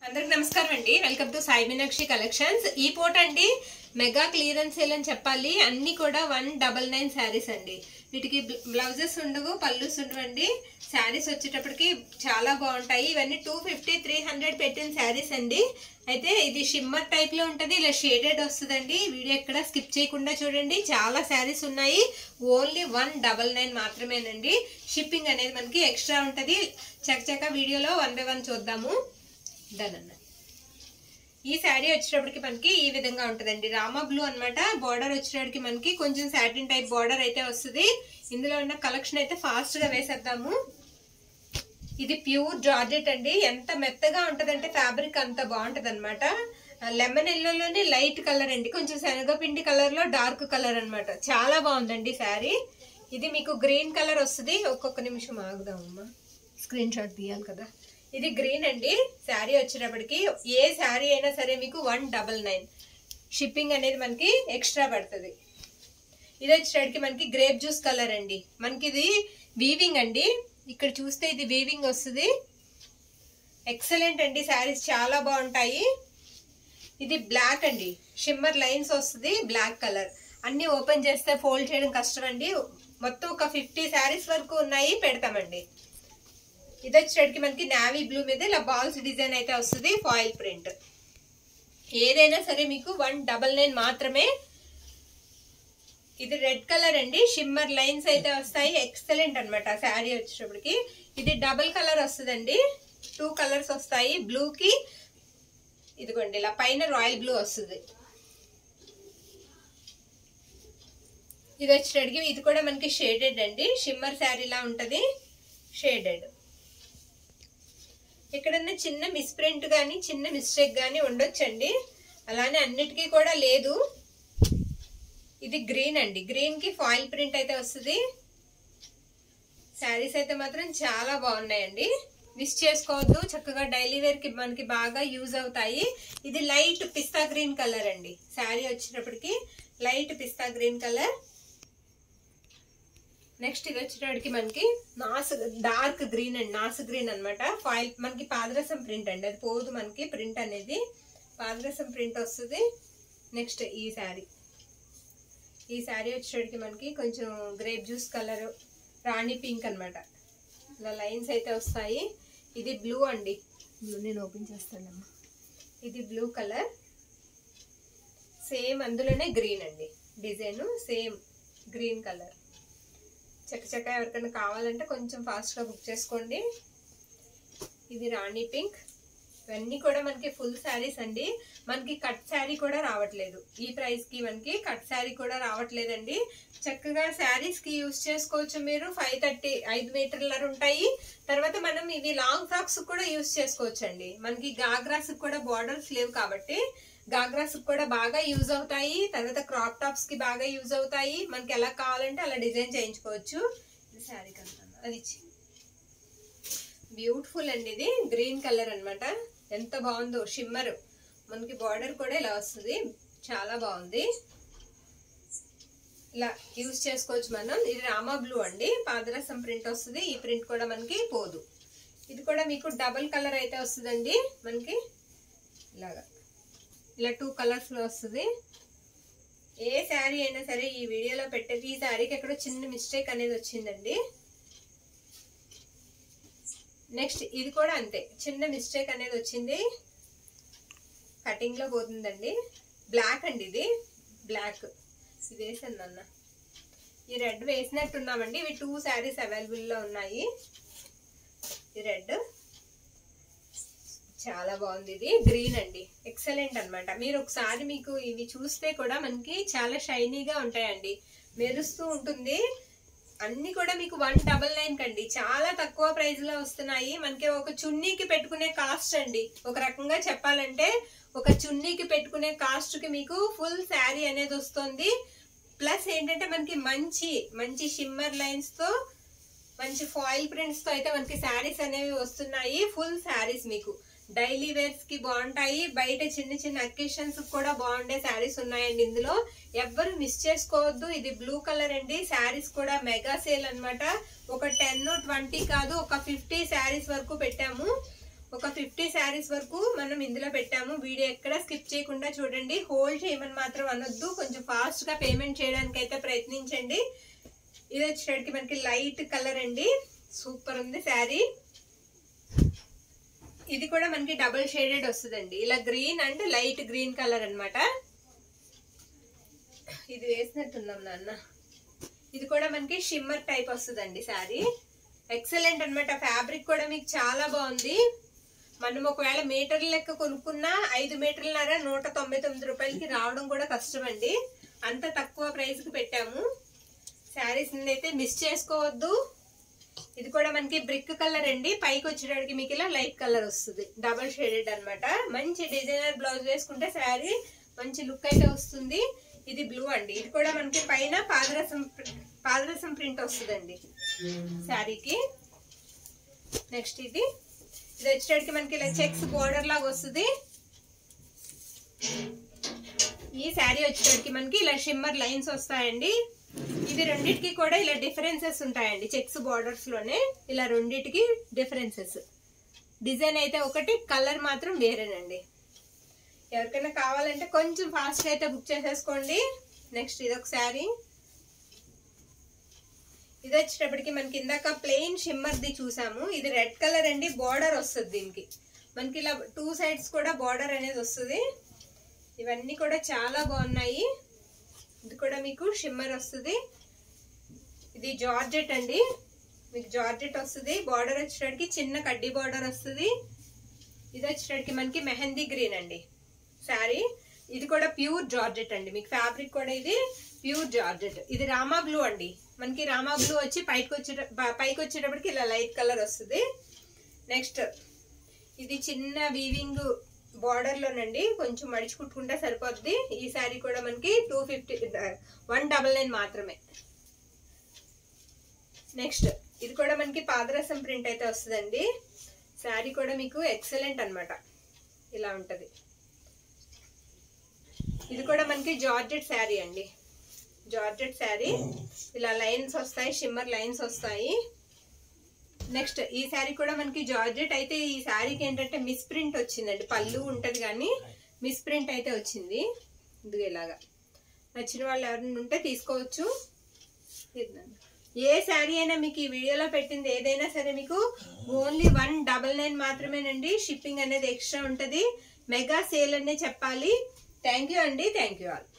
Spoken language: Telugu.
అందరికి నమస్కారం అండి welcome to Sai Meenakshi collections ఈ పూట అండి మెగా క్లియరెన్స్ సేల్ అని చెప్పాలి అన్ని కూడా వన్ డబల్ నైన్ శారీస్ అండి వీటికి బ్లౌజెస్ ఉండవు పళ్ళుస్ ఉండవండి శారీస్ వచ్చేటప్పటికి చాలా బాగుంటాయి ఇవన్నీ టూ ఫిఫ్టీ త్రీ హండ్రెడ్ పెట్టిన శారీస్ అండి అయితే ఇది షిమ్మర్ టైప్ లో ఉంటది ఇలా షేడెడ్ వస్తుందండి వీడియో ఎక్కడ స్కిప్ చేయకుండా చూడండి చాలా శారీస్ ఉన్నాయి ఓన్లీ వన్ డబల్ నైన్ మాత్రమేనండి షిప్పింగ్ అనేది మనకి ఎక్స్ట్రా ఉంటది చకచక వీడియోలో వన్ బై వన్ చూద్దాము డన్ అన్న ఈ శారీ వచ్చేటప్పటికి మనకి ఈ విధంగా ఉంటుందండి రామా బ్లూ అనమాట బార్డర్ వచ్చేటప్పటికి మనకి కొంచెం సాటిన్ టైప్ బార్డర్ అయితే వస్తుంది ఇందులో ఉన్న కలెక్షన్ అయితే ఫాస్ట్ గా వేసేద్దాము ఇది ప్యూర్ జార్జెట్ అండి ఎంత మెత్తగా ఉంటదంటే ఫ్యాబ్రిక్ అంత బాగుంటది అనమాట లెమన్ ఎల్లోలోనే లైట్ కలర్ అండి కొంచెం శనగపిండి కలర్ లో డార్క్ కలర్ అన్నమాట చాలా బాగుందండి శారీ ఇది మీకు గ్రీన్ కలర్ వస్తుంది ఒక్కొక్క నిమిషం ఆగుదామమ్మా స్క్రీన్ షాట్ తీయాలి కదా ఇది గ్రీన్ అండి శారీ వచ్చేటప్పటికి ఏ శారీ అయినా సరే మీకు వన్ డబల్ నైన్ షిప్పింగ్ అనేది మనకి ఎక్స్ట్రా పడుతుంది ఇది వచ్చేటప్పటికి మనకి గ్రేప్ జ్యూస్ కలర్ అండి మనకి ఇది వీవింగ్ అండి ఇక్కడ చూస్తే ఇది వీవింగ్ వస్తుంది ఎక్సలెంట్ అండి శారీస్ చాలా బాగుంటాయి ఇది బ్లాక్ అండి షిమ్మర్ లైన్స్ వస్తుంది బ్లాక్ కలర్ అన్ని ఓపెన్ చేస్తే ఫోల్డ్ చేయడం కష్టం అండి మొత్తం ఒక ఫిఫ్టీ శారీస్ వరకు ఉన్నాయి పెడతామండి ఇది వచ్చేటికి మనకి నావీ బ్లూ మీద ఇలా బాల్స్ డిజైన్ అయితే వస్తుంది ఫాయిల్ ప్రింట్ ఏదైనా సరే మీకు వన్ డబల్ నైన్ మాత్రమే ఇది రెడ్ కలర్ అండి షిమ్మర్ లైన్స్ అయితే వస్తాయి ఎక్సలెంట్ అనమాట శారీ వచ్చేటప్పటికి ఇది డబుల్ కలర్ వస్తుందండి టూ కలర్స్ వస్తాయి బ్లూకి ఇదిగోండి ఇలా పైన రాయల్ బ్లూ వస్తుంది ఇది వచ్చేటడికి ఇది కూడా మనకి షేడెడ్ అండి షిమ్మర్ శారీలా ఉంటది షేడెడ్ ఎక్కడన్నా చిన్న మిస్ప్రింట్ కానీ చిన్న మిస్టేక్ కానీ ఉండొచ్చండి అలానే అన్నిటికీ కూడా లేదు ఇది గ్రీన్ అండి గ్రీన్ కి ఫాయిల్ ప్రింట్ అయితే వస్తుంది శారీస్ అయితే మాత్రం చాలా బాగున్నాయండి మిస్ చేసుకోవద్దు చక్కగా డైలీ వేర్ కి మనకి బాగా యూజ్ అవుతాయి ఇది లైట్ పిస్తా గ్రీన్ కలర్ అండి శారీ వచ్చేటప్పటికి లైట్ పిస్తా గ్రీన్ కలర్ నెక్స్ట్ ఇది వచ్చేటప్పటికి మనకి నాసు డార్క్ గ్రీన్ అండి నాసు గ్రీన్ అనమాట ఫాయిల్ మనకి పాదరసం ప్రింట్ అండి అది పోదు మనకి ప్రింట్ అనేది పాదరసం ప్రింట్ వస్తుంది నెక్స్ట్ ఈ శారీ ఈ శారీ వచ్చేటప్పటికి మనకి కొంచెం grape juice colour rani pink అనమాట ఇలా లైన్స్ అయితే వస్తాయి ఇది బ్లూ అండి నేను ఓపెన్ చేస్తానమ్మా ఇది బ్లూ కలర్ సేమ్ అందులోనే గ్రీన్ అండి డిజైన్ సేమ్ గ్రీన్ కలర్ చక్కచక్క ఎవరికైనా కావాలంటే కొంచెం ఫాస్ట్గా బుక్ చేసుకోండి ఇది రాణి పింక్ ఇవన్నీ కూడా మనకి ఫుల్ శారీస్ అండి మనకి కట్ శారీ కూడా రావట్లేదు ఈ ప్రైస్ కి మనకి కట్ శారీ కూడా రావట్లేదండి చక్కగా శారీస్ కి యూస్ చేసుకోవచ్చు మీరు ఫైవ్ థర్టీ ఐదు మీటర్లర ఉంటాయి తర్వాత మనం ఇవి లాంగ్ ఫ్రాక్స్ కూడా యూస్ చేసుకోవచ్చు అండి మనకి గాగ్రాస్ కూడా బార్డర్స్ లేవు కాబట్టి గాగ్రాస్ కూడా బాగా యూజ్ అవుతాయి తర్వాత క్రాప్ టాప్స్ కి బాగా యూజ్ అవుతాయి మనకి ఎలా కావాలంటే అలా డిజైన్ చేయించుకోవచ్చు ఇది శారీ కనుక అది ఇచ్చి బ్యూటిఫుల్ అండి ఇది గ్రీన్ కలర్ అనమాట ఎంత బాగుందో షిమ్మర్ మనకి బార్డర్ కూడా ఇలా వస్తుంది చాలా బాగుంది ఇలా యూజ్ చేసుకోవచ్చు మనం ఇది రామా బ్లూ అండి పాదరసం ప్రింట్ వస్తుంది ఈ ప్రింట్ కూడా మనకి పోదు ఇది కూడా మీకు డబల్ కలర్ అయితే వస్తుందండి మనకి ఇలాగా ఇలా టూ కలర్స్ లో వస్తుంది ఏ శారీ అయినా సరే ఈ వీడియోలో పెట్టేది ఈ శారీకి ఎక్కడో చిన్న మిస్టేక్ అనేది వచ్చిందండి నెక్స్ట్ ఇది కూడా అంతే చిన్న మిస్టేక్ అనేది వచ్చింది కటింగ్ లో పోతుందండి బ్లాక్ అండి ఇది బ్లాక్ ఇది వేసాను అన్న ఈ రెడ్ వేసినట్టున్నామండి ఇవి టూ శారీస్ అవైలబుల్ లో ఉన్నాయి ఈ రెడ్ చాలా బాగుంది ఇది గ్రీన్ అండి ఎక్సలెంట్ అనమాట మీరు ఒకసారి మీకు ఇవి చూస్తే కూడా మనకి చాలా షైనీగా ఉంటాయండి మెరుస్తూ ఉంటుంది అన్ని కూడా మీకు వన్ డబల్ నైన్ కండి చాలా తక్కువ ప్రైస్ లో వస్తున్నాయి మనకి ఒక చున్నీకి పెట్టుకునే కాస్ట్ అండి ఒక రకంగా చెప్పాలంటే ఒక చున్నీకి పెట్టుకునే కాస్ట్ కి మీకు ఫుల్ శారీ అనేది వస్తుంది ప్లస్ ఏంటంటే మనకి మంచి మంచి షిమ్మర్ లైన్స్ తో మంచి ఫాయిల్ ప్రింట్స్ తో అయితే మనకి శారీస్ అనేవి వస్తున్నాయి ఫుల్ శారీస్ మీకు డైలీ వేర్స్ కి బాగుంటాయి బయట చిన్న చిన్న అకేషన్స్ కూడా బాగుండే శారీస్ ఉన్నాయండి ఇందులో ఎవ్వరు మిస్ చేసుకోవద్దు ఇది బ్లూ కలర్ అండి శారీస్ కూడా మెగా సేల్ అన్నమాట ఒక టెన్ ట్వంటీ కాదు ఒక ఫిఫ్టీ శారీస్ వరకు పెట్టాము ఒక ఫిఫ్టీ శారీస్ వరకు మనం ఇందులో పెట్టాము వీడియో ఎక్కడ స్కిప్ చేయకుండా చూడండి హోల్డ్ చేయమని మాత్రం అనొద్దు కొంచెం ఫాస్ట్ గా పేమెంట్ చేయడానికి అయితే ప్రయత్నించండి ఇది వచ్చేటికి మనకి లైట్ కలర్ అండి సూపర్ ఉంది శారీ ఇది కూడా మనకి డబుల్ షేడెడ్ వస్తుందండి ఇలా green and light green colour అన్నమాట ఇది వేసినట్టున్నాం నాన్న ఇది కూడా మనకి షిమ్మర్ టైప్ వస్తుందండి శారీ ఎక్సలెంట్ అన్నమాట ఫ్యాబ్రిక్ కూడా మీకు చాలా బాగుంది మనం ఒకవేళ మీటర్ లెక్క కొనుక్కున్నా ఐదు మీటర్లన్నర నూట తొంభై తొమ్మిది రూపాయలకి రావడం కూడా కష్టం అండి అంత తక్కువ ప్రైస్ కి పెట్టాము శారీస్ అయితే మిస్ చేసుకోవద్దు ఇది కూడా మనకి బ్రిక్ కలర్ అండి పైకి వచ్చేటప్పటికి మీకు ఇలా లైట్ కలర్ వస్తుంది డబల్ షేడెడ్ అన్నమాట మంచి డిజైనర్ బ్లౌజ్ వేసుకుంటే శారీ మంచి లుక్ అయితే వస్తుంది ఇది బ్లూ అండి ఇది కూడా మనకి పైన పాదరసం ప్రి- పాదరసం ప్రింట్ వస్తుందండి శారీకి నెక్స్ట్ ఇది ఇది వచ్చేటప్పటికి మనకి ఇలా చెక్స్ బోర్డర్ లాగా వస్తుంది ఈ శారీ వచ్చేటప్పటికి మనకి ఇలా షిమ్మర్ లైన్స్ వస్తాయండి ఇది రెండిటికి కూడా ఇలా డిఫరెన్సెస్ ఉంటాయండి చెక్స్ బార్డర్స్ లోనే ఇలా రెండిటికి డిఫరెన్సెస్ డిజైన్ అయితే ఒకటి కలర్ మాత్రం వేరేనండి ఎవరికైనా కావాలంటే కొంచెం ఫాస్ట్ అయితే బుక్ చేసేసుకోండి నెక్స్ట్ ఇది ఒక శారీ ఇది వచ్చేటప్పటికి మనకి ఇందాక ప్లెయిన్ షిమ్మర్ది చూసాము ఇది రెడ్ కలర్ అండి బార్డర్ వస్తుంది దీనికి మనకి ఇలా టూ సైడ్స్ కూడా బార్డర్ అనేది వస్తుంది ఇవన్నీ కూడా చాలా బాగున్నాయి ఇది కూడా మీకు షిమ్మర్ వస్తుంది ఇది జార్జెట్ అండి మీకు జార్జెట్ వస్తుంది బార్డర్ వచ్చేటప్పటికి చిన్న కడ్డీ బార్డర్ వస్తుంది ఇది వచ్చేటప్పటికి మనకి మెహందీ గ్రీన్ అండి శారీ ఇది కూడా ప్యూర్ జార్జెట్ అండి మీకు ఫ్యాబ్రిక్ కూడా ఇది ప్యూర్ జార్జెట్ ఇది రామా బ్లూ అండి మనకి రామా బ్లూ వచ్చి పైకి వచ్చే పైకి వచ్చేటప్పటికి ఇలా లైట్ కలర్ వస్తుంది నెక్స్ట్ ఇది చిన్న వీవింగ్ బార్డర్ లోనండి కొంచెం మడిచి కుట్టుకుంటే సరిపోద్ది ఈ శారీ కూడా మనకి two fifty one double nine మాత్రమే నెక్స్ట్ ఇది కూడా మనకి పాదరసం ప్రింట్ అయితే వస్తుందండి శారీ కూడా మీకు ఎక్సలెంట్ అన్నమాట ఇలా ఉంటది ఇది కూడా మనకి జార్జెట్ శారీ అండి జార్జెట్ శారీ ఇలా లైన్స్ వస్తాయి షిమ్మర్ లైన్స్ వస్తాయి నెక్స్ట్ ఈ శారీ కూడా మనకి జార్జెట్ అయితే ఈ శారీకి ఏంటంటే మిస్ ప్రింట్ వచ్చిందండి పళ్ళు ఉంటది కానీ మిస్ ప్రింట్ అయితే వచ్చింది ఇదిగో ఇలాగా నచ్చిన వాళ్ళు ఎవరైనా ఉంటే తీసుకోవచ్చు ఇదిగోండి. ఏ శారీ అయినా మీకు ఈ వీడియోలో పెట్టింది ఏదైనా సరే మీకు ఓన్లీ వన్ డబల్ నైన్ మాత్రమేనండి షిప్పింగ్ అనేది ఎక్స్ట్రా ఉంటుంది మెగా సేల్ అనే చెప్పాలి థ్యాంక్ యూ అండి థ్యాంక్ యూ ఆల్